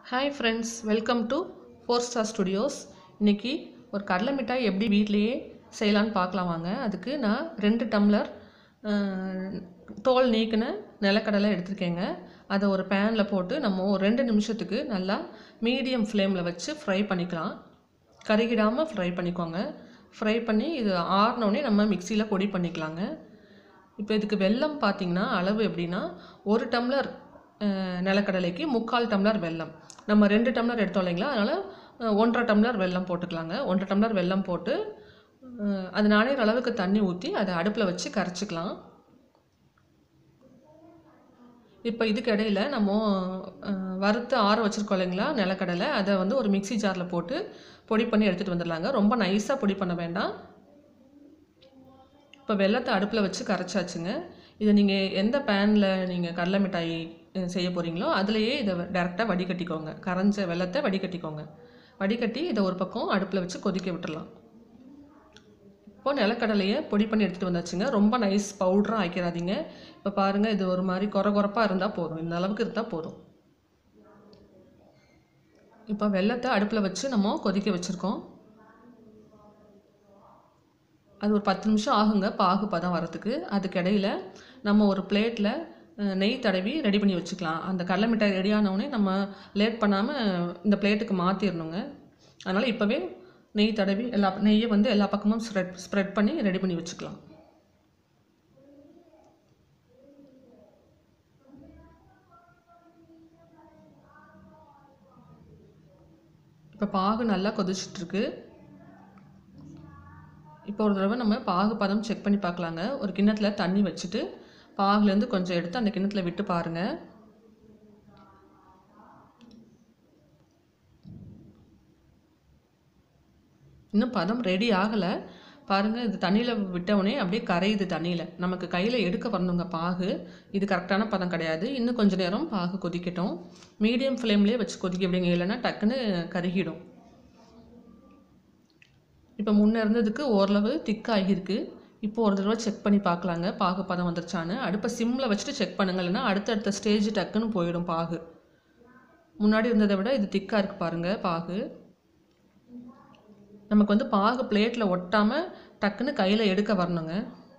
hi friends welcome to Four Star Studios இன்றைக்கி ஒரு கடலை மிட்டாய் எப்படி வீட்லேயே செய்யலான்னு பார்க்கலாம் வாங்க அதுக்கு நான் ரெண்டு டம்ளர் அஹ், தோல் நீக்கின நிலக்கடலை எடுத்திருக்கேங்க அதை ஒரு பேனில் போட்டு நம்ம ஒரு ரெண்டு நிமிஷத்துக்கு நல்லா மீடியம் ஃப்ளேமில் வச்சு ஃப்ரை பண்ணிக்கலாம் கருகிடாமல் ஃப்ரை பண்ணிக்கோங்க ஃப்ரை பண்ணி இது ஆறினோடனே நம்ம மிக்சியில் பொடி பண்ணிக்கலாங்க இப்போ இதுக்கு வெல்லம் பார்த்தீங்கன்னா அளவு எப்படின்னா ஒரு டம்ளர் அஹ், நிலக்கடலைக்கு முக்கால் டம்ளர் வெல்லம் நம்ம ரெண்டு டம்ளர் எடுத்தோம் இல்லைங்களா அதனால் அஹ், ஒன்றரை டம்ளர் வெல்லம் போட்டுக்கலாங்க ஒன்றரை டம்ளர் வெல்லம் போட்டு அஹ், அது நாணயற அளவுக்கு தண்ணி ஊற்றி அதை அடுப்பில் வச்சு கரைச்சிக்கலாம் இப்போ இதுக்கு இடையில நம்ம அஹ், வறுத்து ஆற வச்சுருக்கோம் இல்லைங்களா நிலக்கடலை அதை வந்து ஒரு மிக்ஸி ஜாரில் போட்டு பொடி பண்ணி எடுத்துகிட்டு வந்துடலாங்க ரொம்ப நைஸாக பொடி பண்ண வேண்டாம் இப்போ வெள்ளத்தை அடுப்பில் வச்சு கரைச்சாச்சுங்க இதை நீங்கள் எந்த பேனில் நீங்கள் கடலை மிட்டாய் அஹ், செய்ய போகிறீங்களோ அதுலேயே இதை டேரெக்டாக வடிகட்டிக்கோங்க கரைஞ்ச வெள்ளத்தை வடிகட்டிக்கோங்க வடிகட்டி இதை ஒரு பக்கம் அடுப்பில் வச்சு கொதிக்க விட்டுறலாம் இப்போ நிலக்கடலையை பொடி பண்ணி எடுத்துகிட்டு வந்தாச்சுங்க ரொம்ப நைஸ் பவுடராக ஆக்கிடாதீங்க இப்போ பாருங்கள் இது ஒரு மாதிரி கொர கொரப்பாக இருந்தால் போதும் இந்த அளவுக்கு இருந்தால் போதும் இப்போ வெள்ளத்தை அடுப்பில் வச்சு நம்ம கொதிக்க வச்சுருக்கோம் அது ஒரு பத்து நிமிஷம் ஆகுங்க பாகு பதம் வரத்துக்கு அதுக்கு இடையில நம்ம ஒரு பிளேட்டில் நெய் தடவி ரெடி பண்ணி வச்சுக்கலாம் அந்த கடலை மிட்டாய் ரெடி ஆனவுடனே நம்ம லேட் பண்ணாமல் இந்த பிளேட்டுக்கு மாற்றிடணுங்க அதனால் இப்போவே நெய் தடவி எல்லா நெய்யை வந்து எல்லா பக்கமும் ஸ்ப்ரெட் ஸ்ப்ரெட் பண்ணி ரெடி பண்ணி வச்சுக்கலாம் இப்போ பாகு நல்லா கொதிச்சிட்ருக்கு இப்போ ஒரு தடவை நம்ம பாகு பதம் செக் பண்ணி பார்க்கலாங்க ஒரு கிண்ணத்தில் தண்ணி வச்சுட்டு பாகுலேருந்து கொஞ்சம் எடுத்து அந்த கிண்ணத்தில் விட்டு பாருங்கள் இன்னும் பதம் ரெடி ஆகலை பாருங்கள் இது தண்ணியில் விட்டவுடனே அப்படியே கரையுது தண்ணியில் நமக்கு கையில் எடுக்க வரணுங்க பாகு இது கரெக்டான பதம் கிடையாது இன்னும் கொஞ்ச நேரம் பாகு கொதிக்கட்டும் மீடியம் ஃப்ளேம்லேயே வச்சு கொதிக்க விடுங்க இல்லைன்னா டக்குன்னு கருகிடும் இப்போ முன்னே இருந்ததுக்கு ஓரளவு திக்காகிருக்கு இப்போ ஒரு தடவை செக் பண்ணி பார்க்கலாங்க பாகு பதம் வந்துருச்சான்னு அடுப்பை சிம்மில் வச்சுட்டு செக் பண்ணுங்க இல்லைன்னா அடுத்தடுத்த ஸ்டேஜ் டக்குன்னு போயிடும் பாகு முன்னாடி இருந்ததை விட இது திக்காக இருக்குது பாருங்கள் பாகு நமக்கு வந்து பாகு பிளேட்டில் ஒட்டாமல் டக்குன்னு கையில் எடுக்க வரணுங்க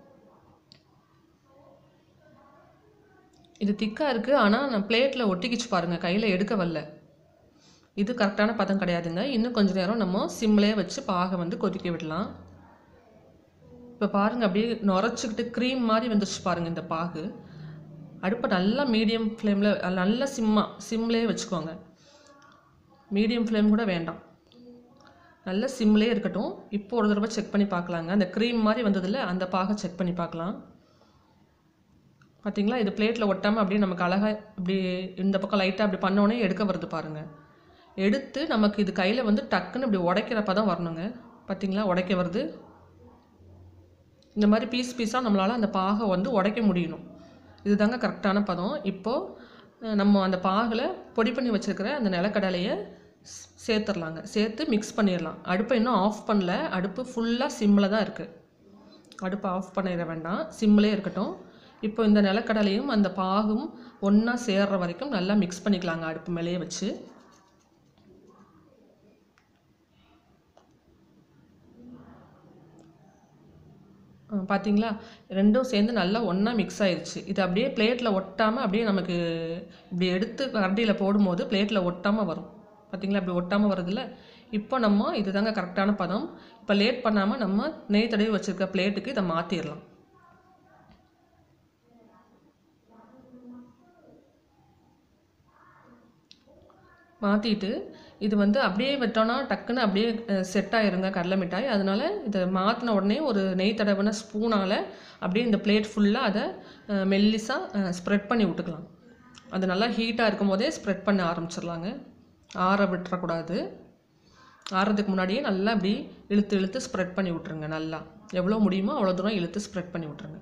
இது திக்காக இருக்குது ஆனால் நான் பிளேட்டில் ஒட்டிக்கிச்சு பாருங்கள் கையில் எடுக்க வரல இது கரெக்டான பதம் கிடையாதுங்க இன்னும் கொஞ்ச நேரம் நம்ம சிம்லேயே வச்சு பாகை வந்து கொதிக்க விடலாம் இப்போ பாருங்கள் அப்படியே நுரைச்சிக்கிட்டு க்ரீம் மாதிரி வந்துருச்சு பாருங்கள் இந்த பாகு அடுப்பை நல்லா மீடியம் ஃப்ளேமில் நல்லா சிம்மா சிம்லேயே வச்சுக்கோங்க மீடியம் ஃப்ளேம் கூட வேண்டாம் நல்ல சிம்லேயே இருக்கட்டும் இப்போ ஒரு தடவை செக் பண்ணி பார்க்கலாங்க அந்த க்ரீம் மாதிரி வந்ததில்ல அந்த பாகை செக் பண்ணி பார்க்கலாம் பார்த்தீங்களா இது பிளேட்டில் ஒட்டாமல் அப்படியே நமக்கு அழகாக இப்படி இந்த பக்கம் லைட்டாக அப்படி பண்ணோடனே எடுக்க வருது பாருங்கள் எடுத்து நமக்கு இது கையில் வந்து டக்குன்னு இப்படி உடைக்கிறப்ப தான் வரணுங்க பார்த்தீங்களா உடைக்க வருது இந்த மாதிரி பீஸ் பீஸாக நம்மளால் அந்த பாகை வந்து உடைக்க முடியணும் இதுதாங்க கரெக்டான பதம் இப்போது நம்ம அந்த பாகில் பொடி பண்ணி வச்சுருக்கிற அந்த நிலக்கடலையை ஸ்- சேர்த்துடலாங்க சேர்த்து மிக்ஸ் பண்ணிடலாம் அடுப்பை இன்னும் ஆஃப் பண்ணல அடுப்பு ஃபுல்லாக சிம்மில் தான் இருக்குது அடுப்பை ஆஃப் பண்ணிட வேண்டாம் சிம்மிலே இருக்கட்டும் இப்போ இந்த நிலக்கடலையும் அந்த பாகும் ஒன்றா சேர்ற வரைக்கும் நல்லா மிக்ஸ் பண்ணிக்கலாங்க அடுப்பு மேலேயே வச்சு ஆ, பாத்தீங்களா ரெண்டும் சேர்ந்து நல்லா ஒன்றா மிக்ஸ் ஆயிடுச்சு இது அப்படியே பிளேட்டில் ஒட்டாமல் அப்படியே நமக்கு இப்படி எடுத்து கரண்டியில் போடும்போது பிளேட்டில் ஒட்டாமல் வரும் பாத்தீங்களா இப்படி ஒட்டாமல் வருதுல்ல இப்போ நம்ம இதுதாங்க கரெக்டான பதம் இப்போ லேட் பண்ணாமல் நம்ம நெய் தடவி வச்சுருக்க பிளேட்டுக்கு இதை மாற்றிடலாம் மாற்றிட்டு இது வந்து அப்படியே விட்டோன்னா டக்குன்னு அப்படியே செட் ஆயிருங்க கடலை மிட்டாய் அதனால இதை மாற்றின உடனே ஒரு நெய் தடவின ஸ்பூனால் அப்படியே இந்த பிளேட் ஃபுல்லாக அதை மெல்லிஸாக ஸ்ப்ரெட் பண்ணி விட்டுக்கலாம் அது நல்லா ஹீட்டாக இருக்கும் போதே ஸ்ப்ரெட் பண்ண ஆரம்பிச்சிடலாங்க ஆற விட்டுறக்கூடாது ஆறதுக்கு முன்னாடியே நல்லா அப்படி இழுத்து இழுத்து ஸ்ப்ரெட் பண்ணி விட்ருங்க நல்லா எவ்வளோ முடியுமோ அவ்வளோ தூரம் இழுத்து ஸ்ப்ரெட் பண்ணி விட்ருங்க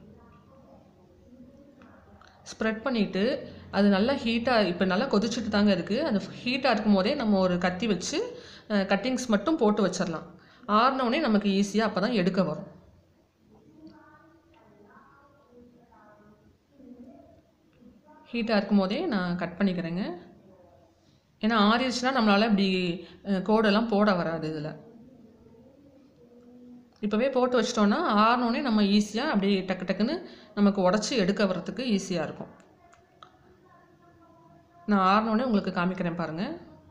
ஸ்ப்ரெட் பண்ணிவிட்டு அது நல்லா ஹீட்டாக இப்போ நல்லா கொதிச்சுட்டு தாங்க இருக்குது அது ஹீட்டாக இருக்கும் போதே நம்ம ஒரு கத்தி வச்சு கட்டிங்ஸ் மட்டும் போட்டு வச்சிடலாம் ஆறினவுடனே நமக்கு ஈஸியாக அப்போ தான் எடுக்க வரும் ஹீட்டாக இருக்கும் போதே நான் கட் பண்ணிக்கிறேங்க ஏன்னா ஆறிடுச்சுன்னா நம்மளால் இப்படி அஹ், கோடெல்லாம் போட வராது இதில் இப்போவே போட்டு வச்சிட்டோன்னா ஆறினோடனே நம்ம ஈஸியாக அப்படியே டக்கு டக்குன்னு நமக்கு உடச்சி எடுக்க வர்றதுக்கு ஈஸியாக இருக்கும் நான் ஆறினோடனே உங்களுக்கு காமிக்கிறேன் பாருங்கள்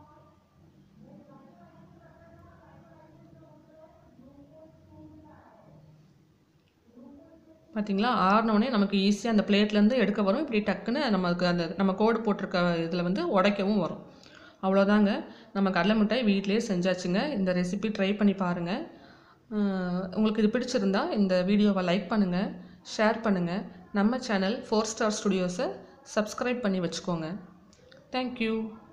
பார்த்தீங்களா ஆறினோடனே நமக்கு ஈஸியாக அந்த பிளேட்லேருந்து எடுக்க வரும் இப்படி டக்குன்னு நமக்கு அந்த நம்ம கோடு போட்டிருக்க இதில் வந்து உடைக்கவும் வரும் அவ்வளோதாங்க நம்ம கடலை மிட்டாய் வீட்டிலேயே செஞ்சாச்சுங்க இந்த ரெசிபி ட்ரை பண்ணி பாருங்கள் அஹ் உங்களுக்கு இது பிடிச்சிருந்தா இந்த வீடியோவை லைக் பண்ணுங்கள் ஷேர் பண்ணுங்கள் நம்ம சேனல் ஃபோர் ஸ்டார் ஸ்டுடியோஸை சப்ஸ்கிரைப் பண்ணி வச்சுக்கோங்க தேங்க்யூ